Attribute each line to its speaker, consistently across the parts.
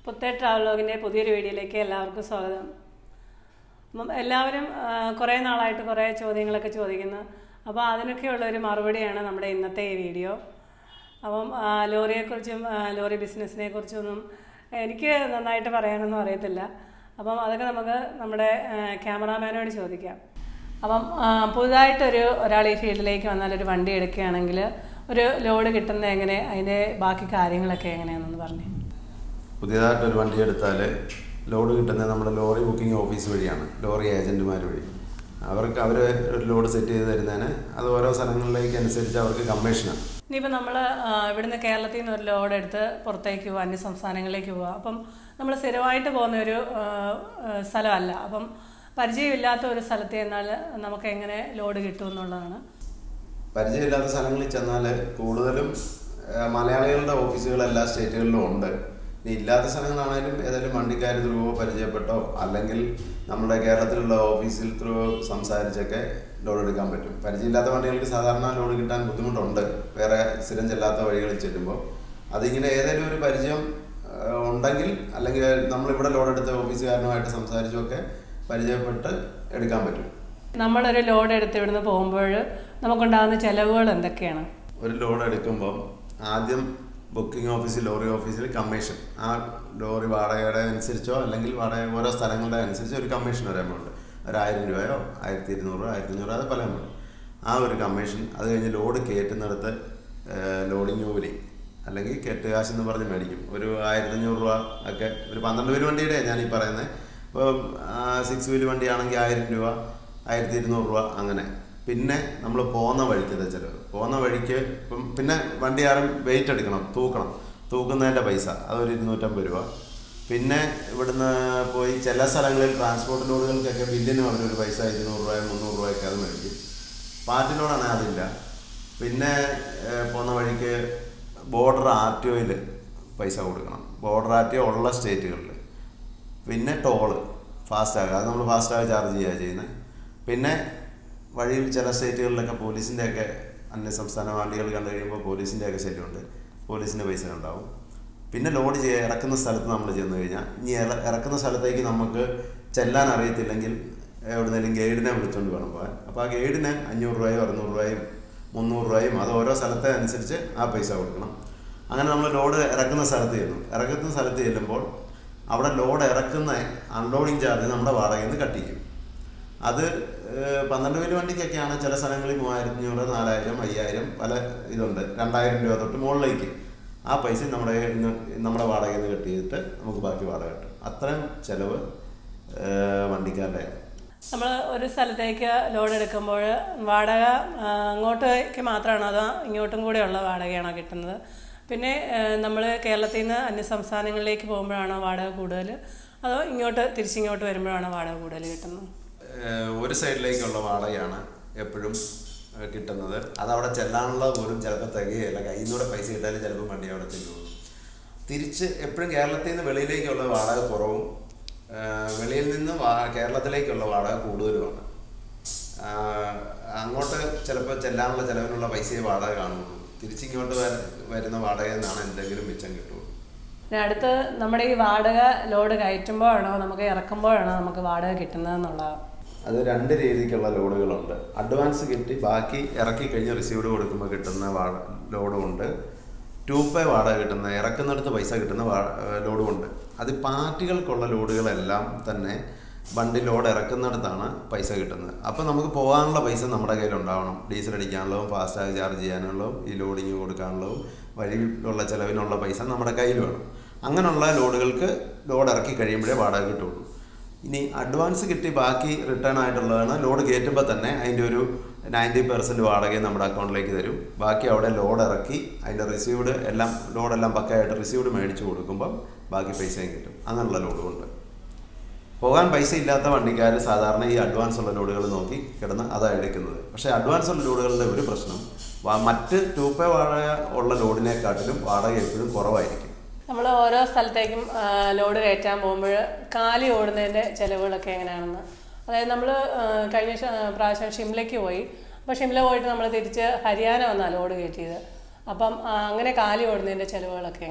Speaker 1: പുത്തേ ട്രാവലോഗിൻ്റെ പുതിയൊരു വീഡിയോയിലേക്ക് എല്ലാവർക്കും സ്വാഗതം അപ്പം എല്ലാവരും ആ, കുറേ നാളായിട്ട് കുറേ ചോദ്യങ്ങളൊക്കെ ചോദിക്കുന്നു അപ്പോൾ അതിനൊക്കെയുള്ള ഒരു മറുപടിയാണ് നമ്മുടെ ഇന്നത്തെ ഈ വീഡിയോ അപ്പം ആ, ലോറിയെക്കുറിച്ചും ആ, ലോറി ബിസിനസ്സിനെ കുറിച്ചൊന്നും എനിക്ക് നന്നായിട്ട് പറയാനൊന്നും അറിയത്തില്ല അപ്പം അതൊക്കെ നമുക്ക് നമ്മുടെ ആ, ക്യാമറാമാനോട് ചോദിക്കാം അപ്പം ആ, പുതുതായിട്ടൊരു ഒരാൾ ഈ ഫീൽഡിലേക്ക് വന്നാൽ ഒരു വണ്ടി എടുക്കുകയാണെങ്കിൽ ഒരു ലോഡ് കിട്ടുന്നത് എങ്ങനെ അതിൻ്റെ ബാക്കി കാര്യങ്ങളൊക്കെ എങ്ങനെയാണെന്ന് പറഞ്ഞു
Speaker 2: പുതിയതായിട്ട് ഒരു വണ്ടി എടുത്താൽ ലോഡ് കിട്ടുന്നത് നമ്മുടെ ലോറി ബുക്കിംഗ് ഓഫീസ് വഴിയാണ് ലോറി ഏജൻറ്റുമാർ വഴി അവർക്ക് അവർ ഒരു ലോഡ് സെറ്റ് ചെയ്ത് തരുന്നതിന് അത് ഓരോ സ്ഥലങ്ങളിലേക്ക് അനുസരിച്ച് അവർക്ക് കമ്മീഷനാണ്
Speaker 1: ഇനിയിപ്പോൾ നമ്മൾ ഇവിടുന്ന് കേരളത്തിൽ നിന്ന് ഒരു ലോഡ് എടുത്ത് പുറത്തേക്ക് പോവുക അന്യ സംസ്ഥാനങ്ങളിലേക്ക് പോവുക അപ്പം നമ്മൾ സ്ഥിരമായിട്ട് പോകുന്ന ഒരു ആ, ആ, സ്ഥലമല്ല അപ്പം പരിചയമില്ലാത്ത ഒരു സ്ഥലത്ത് ചെന്നാൽ നമുക്ക് എങ്ങനെ ലോഡ് കിട്ടും എന്നുള്ളതാണ്
Speaker 2: പരിചയമില്ലാത്ത സ്ഥലങ്ങളിൽ ചെന്നാൽ കൂടുതലും ആ, മലയാളികളുടെ ഓഫീസുകൾ എല്ലാ സ്റ്റേറ്റുകളിലും ഉണ്ട് ഇനി ഇല്ലാത്ത സ്ഥലങ്ങളാണെങ്കിലും ഏതെങ്കിലും വണ്ടിക്കാർ ത്രൂ പരിചയപ്പെട്ടോ അല്ലെങ്കിൽ നമ്മുടെ കേരളത്തിലുള്ള ഓഫീസിൽ ത്രൂ സംസാരിച്ചൊക്കെ ലോഡ് എടുക്കാൻ പറ്റും പരിചയമില്ലാത്ത വണ്ടികൾക്ക് സാധാരണ ലോഡ് കിട്ടാൻ ബുദ്ധിമുട്ടുണ്ട് വേറെ സ്ഥിരം ചെല്ലാത്ത വഴികളിൽ ചെല്ലുമ്പോൾ അതിങ്ങനെ ഏതെങ്കിലും ഒരു പരിചയം ആ, ഉണ്ടെങ്കിൽ അല്ലെങ്കിൽ നമ്മളിവിടെ ലോഡ് എടുത്ത ഓഫീസുകാരനുമായിട്ട് സംസാരിച്ചൊക്കെ പരിചയപ്പെട്ട് എടുക്കാൻ പറ്റും
Speaker 1: നമ്മളൊരു ലോഡ് എടുത്ത് ഇവിടുന്ന് പോകുമ്പോൾ നമുക്കുണ്ടാകുന്ന ചിലവുകൾ എന്തൊക്കെയാണ്
Speaker 2: ഒരു ലോഡ് എടുക്കുമ്പം ആദ്യം ബുക്കിംഗ് ഓഫീസിൽ ലോറി ഓഫീസിൽ കമ്മീഷൻ ആ ലോറി വാടകയുടെ അനുസരിച്ചോ അല്ലെങ്കിൽ വാടക ഓരോ സ്ഥലങ്ങളുടെ അനുസരിച്ച് ഒരു കമ്മീഷൻ ഒരു എമൗണ്ട് ഒരു ആയിരം രൂപയോ ആയിരത്തി ഇരുന്നൂറോ ആയിരത്തി അഞ്ഞൂറോ അത് പല എമൗണ്ട് ആ ഒരു കമ്മീഷൻ അത് കഴിഞ്ഞ് ലോഡ് കയറ്റുന്നിടത്ത് ലോഡിങ് കൂലി അല്ലെങ്കിൽ കെട്ടുകാശ് എന്ന് പറഞ്ഞ് മേടിക്കും ഒരു ആയിരത്തി അഞ്ഞൂറ് രൂപ ഒക്കെ ഒരു പന്ത്രണ്ട് വീല് വണ്ടിയുടെ ഞാൻ ഈ പറയുന്നത് ഇപ്പം സിക്സ് വീല് വണ്ടിയാണെങ്കിൽ ആയിരം രൂപ ആയിരത്തി ഇരുന്നൂറ് രൂപ അങ്ങനെ പിന്നെ നമ്മൾ പോകുന്ന വഴിക്കത്തെ ചിലവ് പോകുന്ന വഴിക്ക് ഇപ്പം പിന്നെ വണ്ടി ആരും വെയിറ്റ് എടുക്കണം തൂക്കണം തൂക്കുന്നതിൻ്റെ പൈസ അതൊരു ഇരുന്നൂറ്റമ്പത് രൂപ പിന്നെ ഇവിടുന്ന് പോയി ചില സ്ഥലങ്ങളിൽ ട്രാൻസ്പോർട്ട് ലോഡുകൾക്കൊക്കെ ബില്ലിന് പറഞ്ഞൊരു പൈസ ഇരുന്നൂറ് രൂപ മുന്നൂറ് രൂപയൊക്കെ അത് മേടിക്കും പാർട്ടി ലോഡാണെങ്കിൽ അതില്ല പിന്നെ ഏഹ്, പോകുന്ന വഴിക്ക് ബോർഡർ ആർ ടി ഒയിൽ പൈസ കൊടുക്കണം ബോർഡർ ആർ ടി ഒ ഉള്ള സ്റ്റേറ്റുകളിൽ പിന്നെ ടോള് ഫാസ്റ്റാഗ് അത് നമ്മൾ ഫാസ്റ്റാഗ് ചാർജ് ചെയ്യുക ചെയ്യുന്നത് പിന്നെ വഴിയിൽ ചില സ്റ്റേറ്റുകളിലൊക്കെ പോലീസിൻ്റെ ഒക്കെ അന്യ സംസ്ഥാന വണ്ടികൾ കണ്ടു കഴിയുമ്പോൾ പോലീസിൻ്റെ ഒക്കെ ശല്യമുണ്ട് പോലീസിൻ്റെ പൈസ ഉണ്ടാവും പിന്നെ ലോഡ് ചെയ്യുക ഇറക്കുന്ന സ്ഥലത്ത് നമ്മൾ ചെന്ന് കഴിഞ്ഞാൽ ഇനി ഇറ- ഇറക്കുന്ന സ്ഥലത്തേക്ക് നമുക്ക് ചെല്ലാൻ അറിയത്തില്ലെങ്കിൽ എവിടുന്നേലും ഗൈഡിനെ വിളിച്ചുകൊണ്ട് വേണം പോകാൻ അപ്പോൾ ആ ഗൈഡിന് അഞ്ഞൂറ് രൂപയോ അറുന്നൂറ് രൂപയും മുന്നൂറ് രൂപയും അത് ഓരോ സ്ഥലത്തെ അനുസരിച്ച് ആ പൈസ കൊടുക്കണം അങ്ങനെ നമ്മൾ ലോഡ് ഇറക്കുന്ന സ്ഥലത്ത് ചെല്ലും ഇറക്കുന്ന സ്ഥലത്ത് ചെല്ലുമ്പോൾ അവിടെ ലോഡ് ഇറക്കുന്ന അൺലോഡിങ് ചാർജ് നമ്മുടെ വാടകയിൽ നിന്ന് കട്ട് ചെയ്യും അത് ഏഹ്, പന്ത്രണ്ട് വീല് വണ്ടിക്കൊക്കെയാണ് ചില സ്ഥലങ്ങളിൽ മൂവായിരത്തി അഞ്ഞൂറ് നാലായിരം അയ്യായിരം പല ഇതുണ്ട് രണ്ടായിരം രൂപ തൊട്ട് മുകളിലേക്ക് ആ പൈസ നമ്മുടെ ഇന്ന് നമ്മുടെ വാടകയിൽ നിന്ന് കട്ട് ചെയ്തിട്ട് നമുക്ക് ബാക്കി വാടക കിട്ടും അത്രയും ചിലവ് ഏഹ്, വണ്ടിക്കാരുടെ
Speaker 1: നമ്മൾ ഒരു സ്ഥലത്തേക്ക് ലോഡ് എടുക്കുമ്പോൾ വാടക ആ, അങ്ങോട്ടേക്ക് മാത്രമാണോ അതോ ഇങ്ങോട്ടും കൂടെയുള്ള വാടകയാണോ കിട്ടുന്നത് പിന്നെ നമ്മൾ കേരളത്തിൽ നിന്ന് അന്യ സംസ്ഥാനങ്ങളിലേക്ക് പോകുമ്പോഴാണോ വാടക കൂടുതൽ അതോ ഇങ്ങോട്ട് തിരിച്ചിങ്ങോട്ട് വരുമ്പോഴാണോ വാടക കൂടുതൽ കിട്ടുന്നത്
Speaker 2: ഏഹ് ഒരു സൈഡിലേക്കുള്ള വാടകയാണ് എപ്പോഴും ഏഹ് കിട്ടുന്നത് അതവിടെ ചെല്ലാനുള്ള പോലും ചിലപ്പോൾ തികയില്ല കയ്യിൽ നിന്നൂടെ പൈസ കിട്ടാലും ചിലപ്പോൾ വണ്ടി അവിടെ ചെല്ലുള്ളൂ തിരിച്ച് എപ്പോഴും കേരളത്തിൽ നിന്ന് വെളിയിലേക്കുള്ള വാടക കുറവും ഏഹ് വെളിയിൽ നിന്ന് വാ കേരളത്തിലേക്കുള്ള വാടക കൂടുതലുമാണ് ആഹ് അങ്ങോട്ട് ചിലപ്പോൾ ചെല്ലാനുള്ള ചിലവിനുള്ള പൈസയെ വാടക കാണുള്ളൂ തിരിച്ചിങ്ങോട്ട് വര- വരുന്ന വാടകയിൽ നിന്നാണ് എന്തെങ്കിലും മിച്ചം കിട്ടുള്ളൂ
Speaker 1: പിന്നെ അടുത്ത് നമ്മുടെ ഈ വാടക ലോഡ് കയറ്റുമ്പോഴാണോ നമുക്ക് ഇറക്കുമ്പോഴാണോ നമുക്ക് വാടക കിട്ടുന്നത് എന്നുള്ളതാണ്
Speaker 2: അത് രണ്ട് രീതിക്കുള്ള ലോഡുകളുണ്ട് അഡ്വാൻസ് കിട്ടി ബാക്കി ഇറക്കി കഴിഞ്ഞ് റിസീവ്ഡ് കൊടുക്കുമ്പോൾ കിട്ടുന്ന വാട ലോഡും ഉണ്ട് ടൂ പേ വാടക കിട്ടുന്ന ഇറക്കുന്നിടത്ത് പൈസ കിട്ടുന്ന വാ- ലോഡും ഉണ്ട് അത് പാർട്ടികൾക്കുള്ള ലോഡുകളെല്ലാം തന്നെ വണ്ടി ലോഡ് ഇറക്കുന്നിടത്താണ് പൈസ കിട്ടുന്നത് അപ്പോൾ നമുക്ക് പോകാനുള്ള പൈസ നമ്മുടെ കയ്യിലുണ്ടാവണം ഡീസൽ അടിക്കാനുള്ളതും ഫാസ്റ്റാഗ് ചാർജ് ചെയ്യാനുള്ളതും ഈ ലോഡിങ് കൊടുക്കാനുള്ളതും വഴിയിലുള്ള ചിലവിനുള്ള പൈസ നമ്മുടെ കയ്യിൽ വേണം അങ്ങനെയുള്ള ലോഡുകൾക്ക് ലോഡ് ഇറക്കി കഴിയുമ്പോഴേ വാടക കിട്ടുള്ളൂ ഇനി അഡ്വാൻസ് കിട്ടി ബാക്കി റിട്ടേൺ ആയിട്ടുള്ളതാണ് ലോഡ് കയറ്റുമ്പോൾ തന്നെ അതിൻ്റെ ഒരു നയൻറ്റി പെർസെൻറ്റ് വാടകയും നമ്മുടെ അക്കൗണ്ടിലേക്ക് തരും ബാക്കി അവിടെ ലോഡ് ഇറക്കി അതിൻ്റെ റിസീവ്ഡ് എല്ലാം ലോഡെല്ലാം പക്കയായിട്ട് റിസീവ്ഡ് മേടിച്ച് കൊടുക്കുമ്പോൾ ബാക്കി പൈസയും കിട്ടും അങ്ങനെയുള്ള ലോഡുമുണ്ട് പോകാൻ പൈസ ഇല്ലാത്ത വണ്ടിക്കാർ സാധാരണ ഈ അഡ്വാൻസ് ഉള്ള ലോഡുകൾ നോക്കി കിടന്ന് അതാണ് എടുക്കുന്നത് പക്ഷേ അഡ്വാൻസ് ഉള്ള ലോഡുകളുടെ ഒരു പ്രശ്നം വ- മറ്റ് ടൂ പേ വാടക ഉള്ള ലോഡിനെക്കാട്ടിലും വാടക എപ്പോഴും കുറവായിരിക്കും
Speaker 1: നമ്മൾ ഓരോ സ്ഥലത്തേക്കും ആ, ലോഡ് കയറ്റാൻ പോകുമ്പോൾ കാലി ഓടുന്നതിൻ്റെ ചിലവുകളൊക്കെ എങ്ങനെയാണെന്ന് അതായത് നമ്മൾ കഴിഞ്ഞ ശ- പ്രാവശ്യം ഷിംലയ്ക്ക് പോയി അപ്പോൾ ഷിംല പോയിട്ട് നമ്മൾ തിരിച്ച് ഹരിയാന വന്നാണ് ലോഡ് കയറ്റിയത് അപ്പം ആ, അങ്ങനെ കാലി ഓടുന്നതിൻ്റെ ചിലവുകളൊക്കെ എങ്ങനെ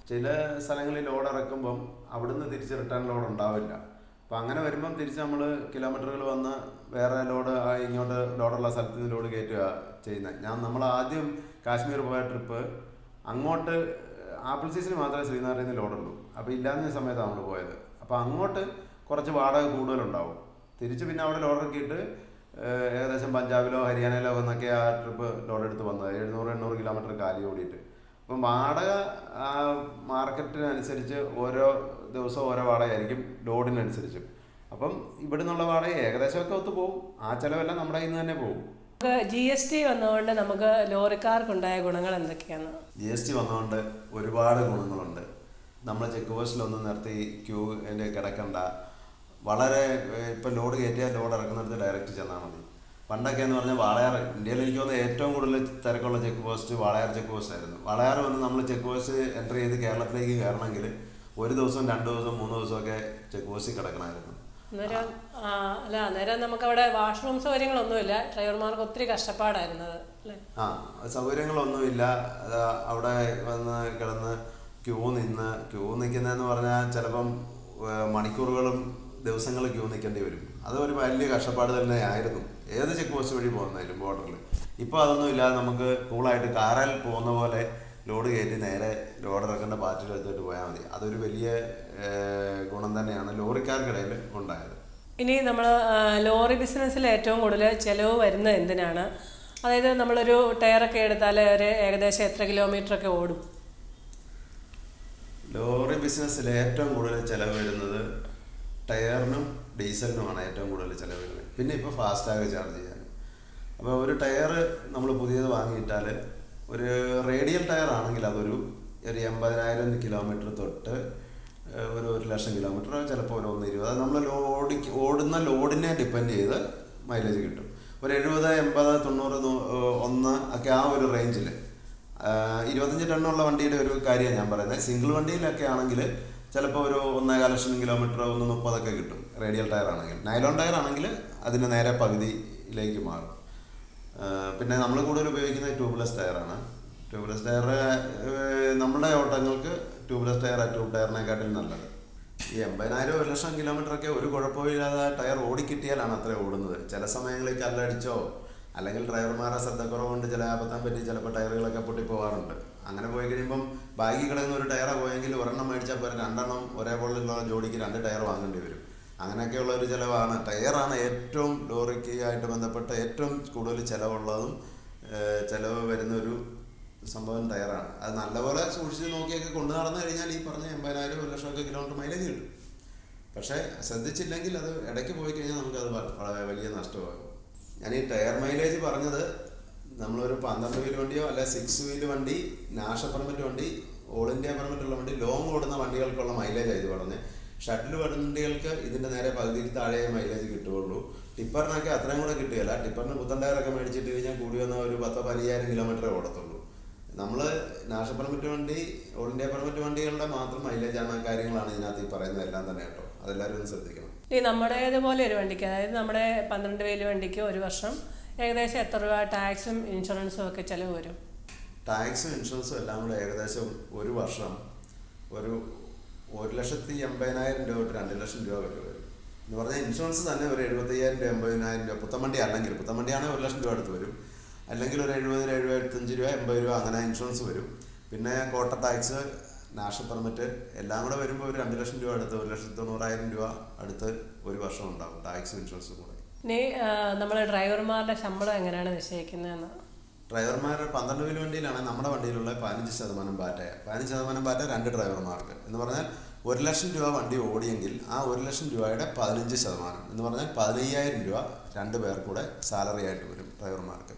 Speaker 2: ചില സ്ഥലങ്ങളിൽ ലോഡ് ഇറക്കുമ്പം അവിടുന്ന് തിരിച്ച് റിട്ടേൺ ലോഡ് ഉണ്ടാവില്ല അപ്പം അങ്ങനെ വരുമ്പം തിരിച്ച് നമ്മൾ കിലോമീറ്ററുകൾ വന്ന് വേറെ ലോഡ് ഇങ്ങോട്ട് ലോഡുള്ള സ്ഥലത്ത് നിന്ന് ലോഡ് കയറ്റുക ചെയ്യുന്നത് ഞാൻ നമ്മൾ ആദ്യം കാശ്മീർ പോയ ട്രിപ്പ് അങ്ങോട്ട് ആപ്പിൾ സീസണിൽ മാത്രമേ ശ്രീനഗറിൽ നിന്ന് ലോഡുള്ളൂ അപ്പോൾ ഇല്ലാത്ത സമയത്താണ് നമ്മൾ പോയത് അപ്പോൾ അങ്ങോട്ട് കുറച്ച് വാടക കൂടുതലുണ്ടാവും തിരിച്ച് പിന്നെ അവിടെ ലോഡ് ഇറക്കിയിട്ട് ഏഹ്, ഏകദേശം പഞ്ചാബിലോ ഹരിയാനയിലോ എന്നൊക്കെ ആ ട്രിപ്പ് ലോഡ് എടുത്ത് വന്നത് എഴുന്നൂറ് എണ്ണൂറ് കിലോമീറ്റർ കാലി ഓടിയിട്ട് അപ്പം വാടക ആ മാർക്കറ്റിനനുസരിച്ച് ഓരോ ദിവസവും ഓരോ വാടകയായിരിക്കും ലോഡിനനുസരിച്ച് അപ്പം ഇവിടെ നിന്നുള്ള വാടക ഏകദേശമൊക്കെ ഒത്തു പോകും ആ ചിലവെല്ലാം നമ്മുടെ കയ്യിൽ നിന്ന് തന്നെ പോകും
Speaker 1: നമുക്ക് ജി എസ് ടി വന്നതുകൊണ്ട് നമുക്ക് ലോറിക്കാർക്കുണ്ടായ ഗുണങ്ങൾ എന്തൊക്കെയാണ്
Speaker 2: ജി എസ് ടി വന്നതുകൊണ്ട് ഒരുപാട് ഗുണങ്ങളുണ്ട് നമ്മൾ ചെക്ക് പോസ്റ്റിലൊന്നും നിർത്തി ക്യൂ അതിൻ്റെ കിടക്കണ്ട വളരെ ഏഹ്, ഇപ്പം ലോഡ് കയറ്റിയാൽ ലോഡ് ഇറക്കുന്നിടത്ത് ഡയറക്റ്റ് ചെന്നാൽ മതി പണ്ടൊക്കെ എന്ന് പറഞ്ഞാൽ വാളയാർ ഇന്ത്യയിൽ എനിക്ക് തോന്നുന്നത് ഏറ്റവും കൂടുതൽ തിരക്കുള്ള check post Walayar check post ആയിരുന്നു വാളയാർ വന്ന് നമ്മൾ ചെക്ക് പോസ്റ്റ് എൻ്റർ ചെയ്ത് കേരളത്തിലേക്ക് കയറണമെങ്കിൽ ഒരു ദിവസം രണ്ട് ദിവസം മൂന്ന് ദിവസമൊക്കെ ചെക്ക് പോസ്റ്റിൽ കിടക്കണമായിരുന്നു
Speaker 1: അന്നേരം ആ, അല്ല അന്നേരം നമുക്ക് അവിടെ വാഷ്റൂം സൗകര്യങ്ങളൊന്നുമില്ല ഡ്രൈവർമാർക്ക് ഒത്തിരി കഷ്ടപ്പാടായിരുന്നത് അല്ലേ
Speaker 2: ആ സൗകര്യങ്ങളൊന്നുമില്ല അത് അവിടെ വന്ന് കിടന്ന് ക്യൂ നിന്ന് ക്യൂ നിൽക്കുന്നതെന്ന് പറഞ്ഞാൽ ചിലപ്പം ഏർ മണിക്കൂറുകളും ദിവസങ്ങൾ ക്യൂ നിൽക്കേണ്ടി വരും അത് ഒരു വലിയ കഷ്ടപ്പാട് തന്നെ ആയിരുന്നു ഏത് ചെക്ക് പോസ്റ്റ് വഴി പോകുന്നതിലും ബോർഡറിൽ ഇപ്പോൾ അതൊന്നും ഇല്ലാതെ നമുക്ക് കൂളായിട്ട് കാറിൽ പോകുന്ന പോലെ ലോഡ് കയറ്റി നേരെ ലോഡ് ഇറക്കേണ്ട പാർട്ടിയിൽ എടുത്തിട്ട് പോയാൽ മതി അതൊരു വലിയ ഏർ ഗുണം തന്നെയാണ് ലോറിക്കാർക്കിടയിൽ ഉണ്ടായത്
Speaker 1: ഇനി നമ്മൾ ലോറി ബിസിനസ്സിൽ ഏറ്റവും കൂടുതൽ ചിലവ് വരുന്നത് എന്തിനാണ് അതായത് നമ്മളൊരു ടയറൊക്കെ എടുത്താൽ ഒരു ഏകദേശം എത്ര കിലോമീറ്റർ ഒക്കെ ഓടും
Speaker 2: ലോറി ബിസിനസ്സിൽ ഏറ്റവും കൂടുതൽ ചിലവ് വരുന്നത് ടയറിനും ഡീസലിനുമാണ് ഏറ്റവും കൂടുതൽ ചിലവ് വരുന്നത് പിന്നെ ഇപ്പോൾ ഫാസ്റ്റാഗ് ചാർജ് ചെയ്യാൻ അപ്പോൾ ഒരു ടയർ നമ്മൾ പുതിയത് വാങ്ങിയിട്ടാൽ ഒരു റേഡിയൽ ടയർ ആണെങ്കിൽ അതൊരു ഒരു എൺപതിനായിരം കിലോമീറ്റർ തൊട്ട് ഏഹ്, ഒരു ഒരു ലക്ഷം കിലോമീറ്റർ ചിലപ്പോൾ ഒരു ഒന്ന് ഇരുപത് അത് നമ്മൾ ലോഡ് ഓടുന്ന ലോഡിനെ ഡിപ്പെൻഡ് ചെയ്ത് മൈലേജ് കിട്ടും ഒരു എഴുപത് എൺപത് തൊണ്ണൂറ് നൂ- ഏഹ്, ഒന്ന് ഒക്കെ ആ ഒരു റേഞ്ചിൽ ഇരുപത്തഞ്ച് ടണ്ണുള്ള വണ്ടിയുടെ ഒരു കാര്യമാണ് ഞാൻ പറയുന്നത് സിംഗിൾ വണ്ടിയിലൊക്കെ ആണെങ്കിൽ ചിലപ്പോൾ ഒരു ഒന്നേകാൽ ലക്ഷം കിലോമീറ്റർ ഒന്ന് മുപ്പതൊക്കെ കിട്ടും റേഡിയൽ ടയർ ആണെങ്കിൽ നൈലോൺ ടയർ ആണെങ്കിൽ അതിന് നേരെ പകുതിയിലേക്ക് മാറും ആ, പിന്നെ നമ്മൾ കൂടുതൽ ഉപയോഗിക്കുന്നത് ട്യൂബ്ലെസ് ടയറാണ് ട്യൂബ്ലെസ് ടയർ നമ്മുടെ ഓട്ടങ്ങൾക്ക് ട്യൂബ്ലെസ് ടയർ ട്യൂബ് ടയറിനെക്കാട്ടിലും നല്ലത് ഈ എൺപതിനായിരം ഒരു ലക്ഷം കിലോമീറ്റർ ഒക്കെ ഒരു കുഴപ്പമില്ലാതെ ടയർ ഓടിക്കിട്ടിയാലാണ് അത്ര ഓടുന്നത് ചില സമയങ്ങളിൽ കല്ലടിച്ചോ അല്ലെങ്കിൽ ഡ്രൈവർമാരുടെ ശ്രദ്ധക്കുറവ് കൊണ്ട് ചില അബദ്ധം പറ്റി ചിലപ്പോൾ ടയറുകളൊക്കെ പൊട്ടിപ്പോവാറുണ്ട് അങ്ങനെ പോയി കഴിയുമ്പം ബാഗിൽ കിടക്കുന്ന ഒരു ടയറാ പോയെങ്കിൽ ഒരെണ്ണം മേടിച്ചാൽ പോരെ രണ്ടെണ്ണം ഒരേപോലെയുള്ള ജോഡിക്ക് രണ്ട് ടയർ വാങ്ങേണ്ടി വരും അങ്ങനെയൊക്കെയുള്ള ഒരു ചിലവാണ് ടയറാണ് ഏറ്റവും ലോറിക്ക് ആയിട്ട് ബന്ധപ്പെട്ട് ഏറ്റവും കൂടുതൽ ചിലവുള്ളതും ഏഹ് ചിലവ് വരുന്ന ഒരു സംഭവം ടയറാണ് അത് നല്ലപോലെ സൂക്ഷിച്ച് നോക്കിയൊക്കെ കൊണ്ടു നടന്നു കഴിഞ്ഞാൽ ഈ പറഞ്ഞ എൺപതിനായിരം ഒരു ലക്ഷമൊക്കെ കിലോമീറ്റർ മൈലേജ് കിട്ടും പക്ഷേ ശ്രദ്ധിച്ചില്ലെങ്കിൽ അത് ഇടയ്ക്ക് പോയി കഴിഞ്ഞാൽ നമുക്കത് വ- വളരെ വലിയ നഷ്ടമാകും ഞാൻ ഈ ടയർ മൈലേജ് പറഞ്ഞത് നമ്മളൊരു പന്ത്രണ്ട് വീൽ വണ്ടിയോ അല്ലെ സിക്സ് വീൽ വണ്ടി നാഷണൽ പെർമിറ്റ് വണ്ടി ഓൾ ഇന്ത്യ പെർമിറ്റ് ഉള്ള വണ്ടി ലോങ് ഓടുന്ന വണ്ടികൾക്കുള്ള മൈലേജ് ഇത് പറഞ്ഞത് ഷട്ടിൽ വണ്ടികൾക്ക് ഇതിന്റെ നേരെ പകുതിയിൽ താഴെ മൈലേജ് കിട്ടുകയുള്ളൂ ടിപ്പറിനൊക്കെ അത്രയും കൂടെ കിട്ടുകയില്ല ടിപ്പറിന് പുത്തൻ ടയറൊക്കെ മേടിച്ചിട്ട് കഴിഞ്ഞാൽ കൂടി വന്ന ഒരു പത്തോ പതിനയ്യായിരം കിലോമീറ്ററേ ഓടത്തുള്ളൂ നമ്മൾ നാഷണൽ പെർമിറ്റ് വണ്ടി ഓൾ ഇന്ത്യ പെർമിറ്റ് വണ്ടികളുടെ മാത്രം മൈലേജ് ആണ് കാര്യങ്ങളാണ് ഇതിനകത്ത് ഈ പറയുന്നത് എല്ലാം തന്നെ കേട്ടോ അതെല്ലാവരും ഒന്ന് ശ്രദ്ധിക്കണം
Speaker 1: ഈ നമ്മുടേതുപോലെ ഒരു വണ്ടിക്ക് അതായത് നമ്മുടെ പന്ത്രണ്ട് വേല് വണ്ടിക്ക് ഒരു വർഷം ഏകദേശം എത്ര രൂപ ടാക്സും ഇൻഷുറൻസും ഒക്കെ ചിലവ് വരും
Speaker 2: ടാക്സും ഇൻഷുറൻസും എല്ലാം കൂടെ ഏകദേശം ഒരു വർഷം ഒരു ഒരു ലക്ഷത്തി എൺപതിനായിരം രൂപ തൊട്ട് രണ്ട് ലക്ഷം രൂപ വരെ വരും എന്ന് പറഞ്ഞാൽ ഇൻഷുറൻസ് തന്നെ ഒരു എഴുപത്തയ്യായിരം രൂപ എൺപതിനായിരം രൂപ പുത്തമ്പണ്ടി അല്ലെങ്കിൽ പുത്തമ്പണ്ടിയാണെങ്കിൽ ഒരു ലക്ഷം രൂപ അടുത്ത് വരും അല്ലെങ്കിൽ ഒരു എഴുപത് എഴുപത്തഞ്ച് രൂപ എൺപത് രൂപ അങ്ങനെ ഇൻഷുറൻസ് വരും പിന്നെ കോട്ട ടാക്സ് നാഷണൽ പെർമിറ്റ് എല്ലാം കൂടെ വരുമ്പോൾ ഒരു രണ്ട് ലക്ഷം രൂപ അടുത്ത് ഒരു ലക്ഷത്തി തൊണ്ണൂറായിരം രൂപ അടുത്ത് ഒരു വർഷം ഉണ്ടാവും ടാക്സും ഇൻഷുറൻസും കൂടെ
Speaker 1: ഇനി നമ്മൾ ഡ്രൈവർമാരുടെ ശമ്പളം എങ്ങനെയാണ് നിശ്ചയിക്കുന്നതെന്ന്
Speaker 2: ഡ്രൈവർമാരുടെ പന്ത്രണ്ട് വീല് വണ്ടിയിലാണ് നമ്മുടെ വണ്ടിയിലുള്ള പതിനഞ്ച് ശതമാനം ബാറ്റ പതിനഞ്ച് ശതമാനം ബാറ്റ രണ്ട് ഡ്രൈവർമാർക്ക് എന്ന് പറഞ്ഞാൽ ഒരു ലക്ഷം രൂപ വണ്ടി ഓടിയെങ്കിൽ ആ ഒരു ലക്ഷം രൂപയുടെ പതിനഞ്ച് ശതമാനം എന്ന് പറഞ്ഞാൽ പതിനയ്യായിരം രൂപ രണ്ട് പേർ കൂടെ സാലറി ആയിട്ട് വരും ഡ്രൈവർമാർക്ക്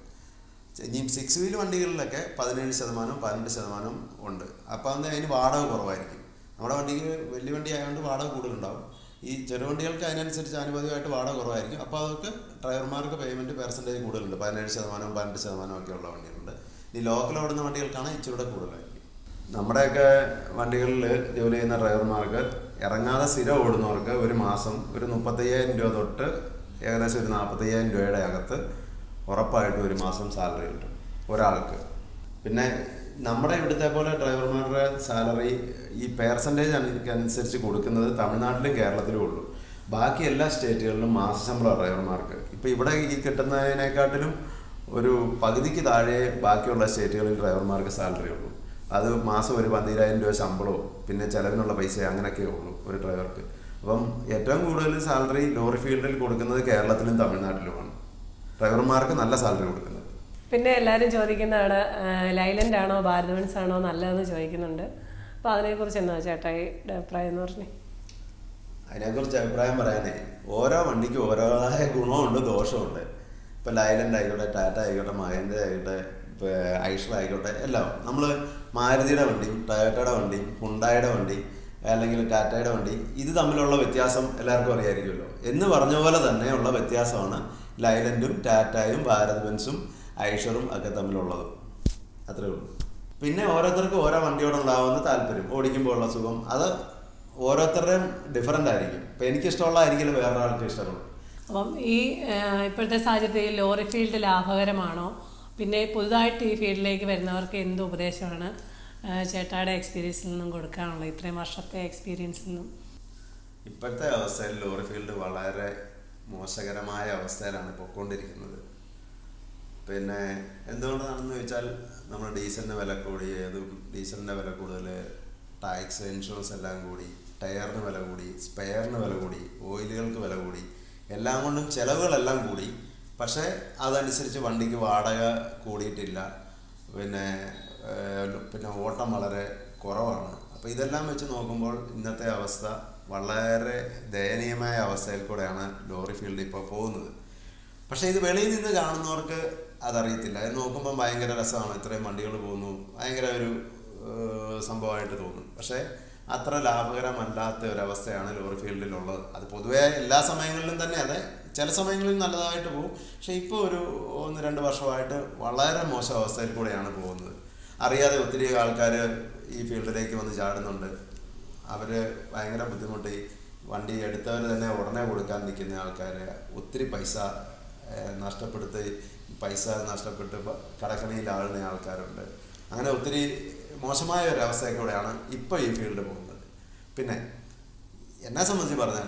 Speaker 2: ഇനി സിക്സ് വീൽ വണ്ടികളിലൊക്കെ പതിനേഴ് ശതമാനം പതിനെട്ട് ശതമാനം ഉണ്ട് അപ്പോൾ അന്ന് അതിന് വാടക കുറവായിരിക്കും നമ്മുടെ വണ്ടിക്ക് വലിയ വണ്ടി ആയതുകൊണ്ട് വാടക കൂടുതലുണ്ടാവും ഈ ചെറുവണ്ടികൾക്ക് അതിനനുസരിച്ച് അനുമതിയായിട്ട് വാടക കുറവായിരിക്കും അപ്പോൾ അതൊക്കെ ഡ്രൈവർമാർക്ക് പേയ്മെൻറ്റ് പെർസെൻറ്റേജ് കൂടുതലുണ്ട് പതിനേഴ് ശതമാനവും പതിനെട്ട് ശതമാനവും ഒക്കെ ഉള്ള വണ്ടികളുണ്ട് ഈ ലോക്കൽ ഓടുന്ന വണ്ടികൾക്കാണ് ഇച്ചിരൂടെ കൂടുതലായിരിക്കും നമ്മുടെയൊക്കെ വണ്ടികളിൽ ജോലി ചെയ്യുന്ന ഡ്രൈവർമാർക്ക് ഇറങ്ങാതെ സ്ഥിരം ഓടുന്നവർക്ക് ഒരു മാസം ഒരു മുപ്പത്തയ്യായിരം രൂപ തൊട്ട് ഏകദേശം ഒരു നാൽപ്പത്തയ്യായിരം രൂപയുടെ അകത്ത് ഉറപ്പായിട്ടും ഒരു മാസം സാലറി കിട്ടും ഒരാൾക്ക് പിന്നെ നമ്മുടെ ഇവിടുത്തെ പോലെ ഡ്രൈവർമാരുടെ സാലറി ഈ പേഴ്സൻറ്റേജ് അനുസരിച്ച് കൊടുക്കുന്നത് തമിഴ്നാട്ടിലും കേരളത്തിലും ഉള്ളൂ ബാക്കി എല്ലാ സ്റ്റേറ്റുകളിലും മാസശമ്പളം ഡ്രൈവർമാർക്ക് ഇപ്പോൾ ഇവിടെ ഈ കിട്ടുന്നതിനെക്കാട്ടിലും ഒരു പകുതിക്ക് താഴെ ബാക്കിയുള്ള സ്റ്റേറ്റുകളിൽ ഡ്രൈവർമാർക്ക് സാലറി ഉള്ളൂ അത് മാസം ഒരു പന്തിരായിരം രൂപ ശമ്പളവും പിന്നെ ചെലവിനുള്ള പൈസ അങ്ങനെയൊക്കെ ഉള്ളൂ ഒരു ഡ്രൈവർക്ക് അപ്പം ഏറ്റവും കൂടുതൽ സാലറി ലോറി ഫീൽഡിൽ കൊടുക്കുന്നത് കേരളത്തിലും തമിഴ്നാട്ടിലുമാണ് ഡ്രൈവർമാർക്ക് നല്ല സാലറി കൊടുക്കുന്നത്
Speaker 1: പിന്നെ എല്ലാവരും ചോദിക്കുന്നതാണ് ലൈലൻഡ് ആണോ ഭാരത് ബെൻസ് ആണോ നല്ലതെന്ന് ചോദിക്കുന്നുണ്ട് അപ്പോൾ അതിനെക്കുറിച്ച് എന്താ ചേട്ടായിയുടെ അഭിപ്രായം എന്ന് പറഞ്ഞു
Speaker 2: അതിനെക്കുറിച്ച് അഭിപ്രായം പറയാനേ ഓരോ വണ്ടിക്കും ഓരോതായ ഗുണമുണ്ട് ദോഷമുണ്ട് ഇപ്പം ലൈലൻഡ് ആയിക്കോട്ടെ ടാറ്റ ആയിക്കോട്ടെ മഹേന്ദ്ര ആയിക്കോട്ടെ ഇപ്പോൾ ഐഷർ ആയിക്കോട്ടെ എല്ലാം നമ്മൾ മാരുതിയുടെ വണ്ടിയും ടയോട്ടയുടെ വണ്ടിയും ഹുണ്ടായുടെ വണ്ടി അല്ലെങ്കിൽ ടാറ്റയുടെ വണ്ടി ഇത് തമ്മിലുള്ള വ്യത്യാസം എല്ലാവർക്കും അറിയായിരിക്കുമല്ലോ എന്ന് പറഞ്ഞ പോലെ തന്നെയുള്ള വ്യത്യാസമാണ് ലൈലൻഡും ടാറ്റയും ഭാരത് ബെൻസും ഐഷറും ഒക്കെ തമ്മിലുള്ളത് അത്രേ ഉള്ളൂ പിന്നെ ഓരോരുത്തർക്കും ഓരോ വണ്ടിയോടുണ്ടാവുന്ന താല്പര്യം ഓടിക്കുമ്പോൾ ഉള്ള സുഖം അത് ഓരോരുത്തരുടെയും ഡിഫറൻ്റ് ആയിരിക്കും ഇപ്പം എനിക്കിഷ്ടമുള്ളതായിരിക്കില്ല വേറൊരാൾക്ക് ഇഷ്ടമുള്ളൂ
Speaker 1: അപ്പം ഈ ആ, ഇപ്പോഴത്തെ സാഹചര്യത്തിൽ ഈ ലോറി ഫീൽഡ് ലാഭകരമാണോ പിന്നെ പുതുതായിട്ട് ഈ ഫീൽഡിലേക്ക് വരുന്നവർക്ക് എന്ത് ഉപദേശമാണ് ആ, ചേട്ടായുടെ എക്സ്പീരിയൻസിൽ നിന്നും കൊടുക്കാനുള്ളത് ഇത്രയും വർഷത്തെ എക്സ്പീരിയൻസിൽ നിന്നും
Speaker 2: ഇപ്പോഴത്തെ അവസ്ഥയിൽ ലോറി ഫീൽഡ് വളരെ മോശകരമായ അവസ്ഥയിലാണ് പൊയ്ക്കൊണ്ടിരിക്കുന്നത് പിന്നെ എന്തുകൊണ്ടാണെന്ന് ചോദിച്ചാൽ നമ്മൾ ഡീസലിന് വില കൂടിയതും ഡീസലിൻ്റെ വില കൂടുതൽ ടാക്സ് ഇൻഷുറൻസ് എല്ലാം കൂടി ടയറിന് വില കൂടി സ്പെയറിന് വില കൂടി ഓയിലുകൾക്ക് വില കൂടി എല്ലാം കൊണ്ടും ചിലവുകളെല്ലാം കൂടി പക്ഷേ അതനുസരിച്ച് വണ്ടിക്ക് വാടക കൂടിയിട്ടില്ല പിന്നെ ഏഹ്, പിന്നെ ഓട്ടം വളരെ കുറവാണ് അപ്പോൾ ഇതെല്ലാം വെച്ച് നോക്കുമ്പോൾ ഇന്നത്തെ അവസ്ഥ വളരെ ദയനീയമായ അവസ്ഥയിൽ കൂടെയാണ് ലോറി ഫീൽഡ് ഇപ്പോൾ പോകുന്നത് പക്ഷേ ഇത് വെളിയിൽ നിന്ന് കാണുന്നവർക്ക് അതറിയത്തില്ല ഇത് നോക്കുമ്പോൾ ഭയങ്കര രസമാണ് ഇത്രയും വണ്ടികൾ പോകുന്നു ഭയങ്കര ഒരു ഏഹ്, സംഭവമായിട്ട് തോന്നും പക്ഷേ അത്ര ലാഭകരമല്ലാത്ത ഒരവസ്ഥയാണ് ലോറി ഫീൽഡിലുള്ളത് അത് പൊതുവേ എല്ലാ സമയങ്ങളിലും തന്നെ അതെ ചില സമയങ്ങളിൽ നല്ലതായിട്ട് പോകും പക്ഷേ ഇപ്പോൾ ഒരു ഒന്ന് രണ്ട് വർഷമായിട്ട് വളരെ മോശം അവസ്ഥയിൽ കൂടെയാണ് പോകുന്നത് അറിയാതെ ഒത്തിരി ആൾക്കാർ ഈ ഫീൽഡിലേക്ക് വന്ന് ചാടുന്നുണ്ട് അവർ ഭയങ്കര ബുദ്ധിമുട്ടി വണ്ടി എടുത്തവർ തന്നെ ഉടനെ കൊടുക്കാൻ നിൽക്കുന്ന ആൾക്കാർ ഒത്തിരി പൈസ ഏഹ്, നഷ്ടപ്പെടുത്തി പൈസ നഷ്ടപ്പെട്ട് പ- കടക്കണിയിലാകുന്ന ആൾക്കാരുണ്ട് അങ്ങനെ ഒത്തിരി മോശമായ ഒരു അവസ്ഥയിലൂടെയാണ് ഇപ്പോൾ ഈ ഫീൽഡ് പോകുന്നത് പിന്നെ എന്നെ സംബന്ധിച്ച് പറഞ്ഞാൽ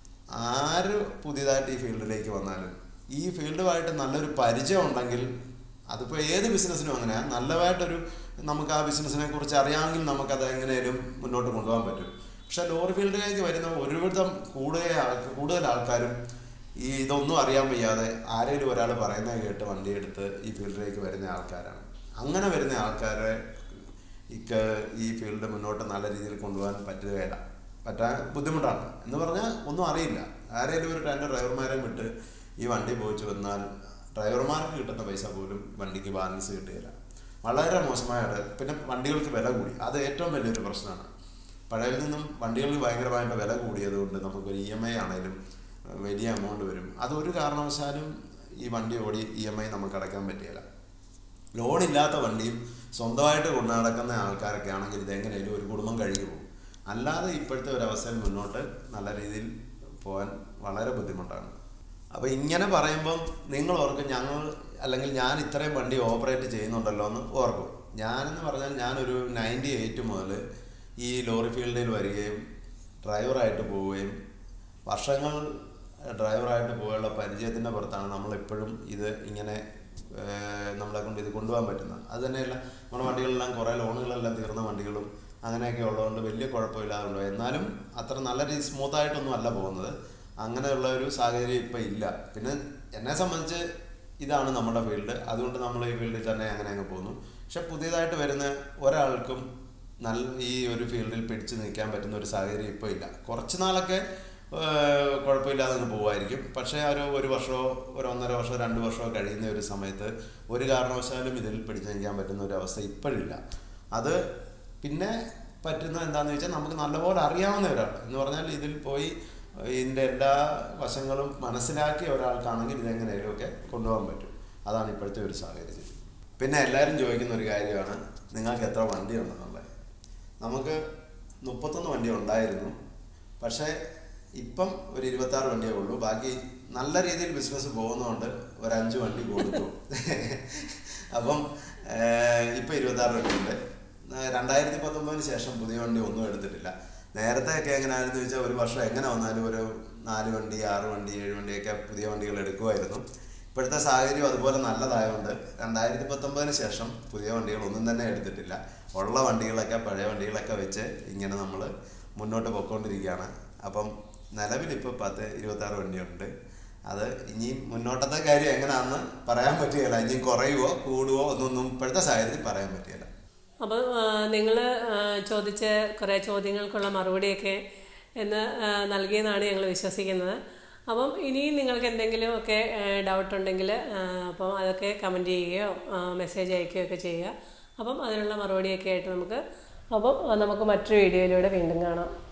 Speaker 2: ആര് പുതിയതായിട്ട് ഈ ഫീൽഡിലേക്ക് വന്നാലും ഈ ഫീൽഡുമായിട്ട് നല്ലൊരു പരിചയം ഉണ്ടെങ്കിൽ അതിപ്പോൾ ഏത് ബിസിനസ്സിനും അങ്ങനെയാണ് നല്ലതായിട്ടൊരു നമുക്ക് ആ ബിസിനസ്സിനെ കുറിച്ച് അറിയാമെങ്കിൽ നമുക്കത് എങ്ങനെയും മുന്നോട്ട് കൊണ്ടുപോകാൻ പറ്റും പക്ഷെ ലോറി ഫീൽഡിലേക്ക് വരുന്ന ഒരുവിധം കൂടുതൽ ആൾക്ക് കൂടുതൽ ആൾക്കാരും ഈ ഇതൊന്നും അറിയാൻ വയ്യാതെ ആരെങ്കിലും ഒരാൾ പറയുന്നത് കേട്ട് വണ്ടി എടുത്ത് ഈ ഫീൽഡിലേക്ക് വരുന്ന ആൾക്കാരാണ് അങ്ങനെ വരുന്ന ആൾക്കാരെ ഇക്ക ഈ ഫീൽഡ് മുന്നോട്ട് നല്ല രീതിയിൽ കൊണ്ടുപോകാൻ പറ്റുകയില്ല പറ്റാൻ ബുദ്ധിമുട്ടാണ് എന്ന് പറഞ്ഞാൽ ഒന്നും അറിയില്ല ആരെങ്കിലും ഒരു രണ്ട് ഡ്രൈവർമാരെ വിട്ട് ഈ വണ്ടി പോയിച്ചു വന്നാൽ ഡ്രൈവർമാർക്ക് കിട്ടുന്ന പൈസ പോലും വണ്ടിക്ക് ബാലൻസ് കിട്ടുകയില്ല വളരെ മോശമായ ഒരു- പിന്നെ വണ്ടികൾക്ക് വില കൂടി അത് ഏറ്റവും വലിയൊരു പ്രശ്നമാണ് പഴയതിൽ നിന്നും വണ്ടികൾക്ക് ഭയങ്കരമായിട്ട് വില കൂടിയതുകൊണ്ട് നമുക്കൊരു ഇ എം ഐ ആണെങ്കിലും ഏഹ്, വലിയ എമൗണ്ട് വരും അതൊരു കാരണവശാലും ഈ വണ്ടി ഓടി ഇ എം ഐ നമുക്ക് അടയ്ക്കാൻ പറ്റുകയില്ല ലോൺ ഇല്ലാത്ത വണ്ടിയും സ്വന്തമായിട്ട് കൊണ്ടു നടക്കുന്ന ആൾക്കാരൊക്കെ ആണെങ്കിൽ ഇതെങ്ങനെയും ഒരു കുടുംബം കഴിഞ്ഞു പോകും അല്ലാതെ ഇപ്പോഴത്തെ ഒരു അവസ്ഥയിൽ മുന്നോട്ട് നല്ല രീതിയിൽ പോകാൻ വളരെ ബുദ്ധിമുട്ടാണ് അപ്പോൾ ഇങ്ങനെ പറയുമ്പം നിങ്ങൾ ഓർക്കും ഞങ്ങൾ അല്ലെങ്കിൽ ഞാൻ ഇത്രയും വണ്ടി ഓപ്പറേറ്റ് ചെയ്യുന്നുണ്ടല്ലോ എന്ന് ഓർക്കും ഞാനെന്ന് പറഞ്ഞാൽ ഞാനൊരു നയൻറ്റി എയ്റ്റ് മുതൽ ഈ ലോറി ഫീൽഡിൽ വരികയും ഡ്രൈവറായിട്ട് പോവുകയും വർഷങ്ങൾ ഡ്രൈവറായിട്ട് പോയുള്ള പരിചയത്തിൻ്റെ പുറത്താണ് നമ്മളിപ്പോഴും ഇത് ഇങ്ങനെ ഏഹ്, നമ്മളെ കൊണ്ട് ഇത് കൊണ്ടുപോകാൻ പറ്റുന്നത് അത് തന്നെയല്ല നമ്മുടെ വണ്ടികളെല്ലാം കുറേ ലോണുകളെല്ലാം തീർന്ന വണ്ടികളും അങ്ങനെയൊക്കെ ഉള്ളതുകൊണ്ട് വലിയ കുഴപ്പമില്ലാതെ കൊണ്ടുപോയി എന്നാലും അത്ര നല്ല രീതി സ്മൂത്തായിട്ടൊന്നും അല്ല പോകുന്നത് അങ്ങനെയുള്ള ഒരു സാഹചര്യം ഇപ്പം ഇല്ല പിന്നെ എന്നെ സംബന്ധിച്ച് ഇതാണ് നമ്മുടെ ഫീൽഡ് അതുകൊണ്ട് നമ്മൾ ഈ ഫീൽഡിൽ തന്നെ അങ്ങനെ അങ്ങ് പോകുന്നു പക്ഷെ പുതിയതായിട്ട് വരുന്ന ഒരാൾക്കും നല്ല ഈ ഒരു ഫീൽഡിൽ പിടിച്ചു നിൽക്കാൻ പറ്റുന്ന ഒരു സാഹചര്യം ഇപ്പോൾ ഇല്ല കുറച്ച് നാളൊക്കെ ഏഹ്, കുഴപ്പമില്ലാതെ അങ്ങ് പോകുമായിരിക്കും പക്ഷേ ഒരു ഒരു വർഷമോ ഒരു ഒന്നര വർഷമോ രണ്ട് വർഷമോ കഴിയുന്ന ഒരു സമയത്ത് ഒരു കാരണവശാലും ഇതിൽ പിടിച്ചു നിൽക്കാൻ പറ്റുന്ന ഒരു അവസ്ഥ ഇപ്പോഴില്ല അത് പിന്നെ പറ്റുന്നത് എന്താണെന്ന് വെച്ചാൽ നമുക്ക് നല്ലപോലെ അറിയാവുന്ന ഒരാൾ എന്ന് പറഞ്ഞാൽ ഇതിൽ പോയി ഇതിൻ്റെ എല്ലാ വശങ്ങളും മനസ്സിലാക്കിയ ഒരാൾക്കാണെങ്കിൽ ഇതെങ്ങനെയും ഒക്കെ കൊണ്ടുപോകാൻ പറ്റും അതാണ് ഇപ്പോഴത്തെ ഒരു സാഹചര്യം പിന്നെ എല്ലാവരും ചോദിക്കുന്ന ഒരു കാര്യമാണ് നിങ്ങൾക്ക് എത്ര വണ്ടി ഉണ്ടെന്നുള്ളത് നമുക്ക് മുപ്പത്തൊന്ന് വണ്ടി ഉണ്ടായിരുന്നു പക്ഷേ ഇപ്പം ഒരു ഇരുപത്തി ആറ് വണ്ടിയേ ഉള്ളൂ ബാക്കി നല്ല രീതിയിൽ ബിസിനസ് പോകുന്നതുകൊണ്ട് ഒരു അഞ്ച് വണ്ടി കൊടുത്തു അപ്പം ഏഹ്, ഇപ്പം ഇരുപത്തി ആറ് വണ്ടിയുണ്ട് ഏഹ്, രണ്ടായിരത്തി പത്തൊമ്പതിന് ശേഷം പുതിയ വണ്ടി ഒന്നും എടുത്തിട്ടില്ല നേരത്തെ ഒക്കെ എങ്ങനെയാണെന്ന് ചോദിച്ചാൽ ഒരു വർഷം എങ്ങനെ വന്നാലും ഒരു നാല് വണ്ടി ആറ് വണ്ടി ഏഴ് വണ്ടിയൊക്കെ പുതിയ വണ്ടികൾ എടുക്കുമായിരുന്നു ഇപ്പോഴത്തെ സാഹചര്യം അതുപോലെ നല്ലതായതുകൊണ്ട് രണ്ടായിരത്തി പത്തൊമ്പതിന് ശേഷം പുതിയ വണ്ടികൾ ഒന്നും തന്നെ എടുത്തിട്ടില്ല ഉള്ള വണ്ടികളൊക്കെ പഴയ വണ്ടികളൊക്കെ വെച്ച് ഇങ്ങനെ നമ്മൾ മുന്നോട്ട് പൊയ്ക്കൊണ്ടിരിക്കുകയാണ് അപ്പം നിലവിൽ ഇപ്പോൾ പത്ത് ഇരുപത്താറ് വണ്ടിയുണ്ട് അത് ഇനിയും മുന്നോട്ടത്തെ കാര്യം എങ്ങനെയാണെന്ന് പറയാൻ പറ്റുകയില്ല ഇനിയും കുറയുവോ കൂടുവോ ഒന്നൊന്നും ഇപ്പോഴത്തെ സാഹചര്യത്തിൽ പറയാൻ പറ്റുകയില്ല
Speaker 1: അപ്പോൾ നിങ്ങൾ ചോദിച്ച കുറേ ചോദ്യങ്ങൾക്കുള്ള മറുപടിയൊക്കെ എന്ന് ആ, നൽകിയെന്നാണ് ഞങ്ങൾ വിശ്വസിക്കുന്നത് അപ്പം ഇനിയും നിങ്ങൾക്ക് എന്തെങ്കിലും ഒക്കെ ഡൗട്ട് ഉണ്ടെങ്കിൽ അപ്പം അതൊക്കെ കമൻറ്റ് ചെയ്യുകയോ മെസ്സേജ് അയക്കുകയോ ഒക്കെ ചെയ്യുക അപ്പം അതിനുള്ള മറുപടിയൊക്കെ ആയിട്ട് നമുക്ക് അപ്പം നമുക്ക് മറ്റൊരു വീഡിയോയിലൂടെ വീണ്ടും കാണാം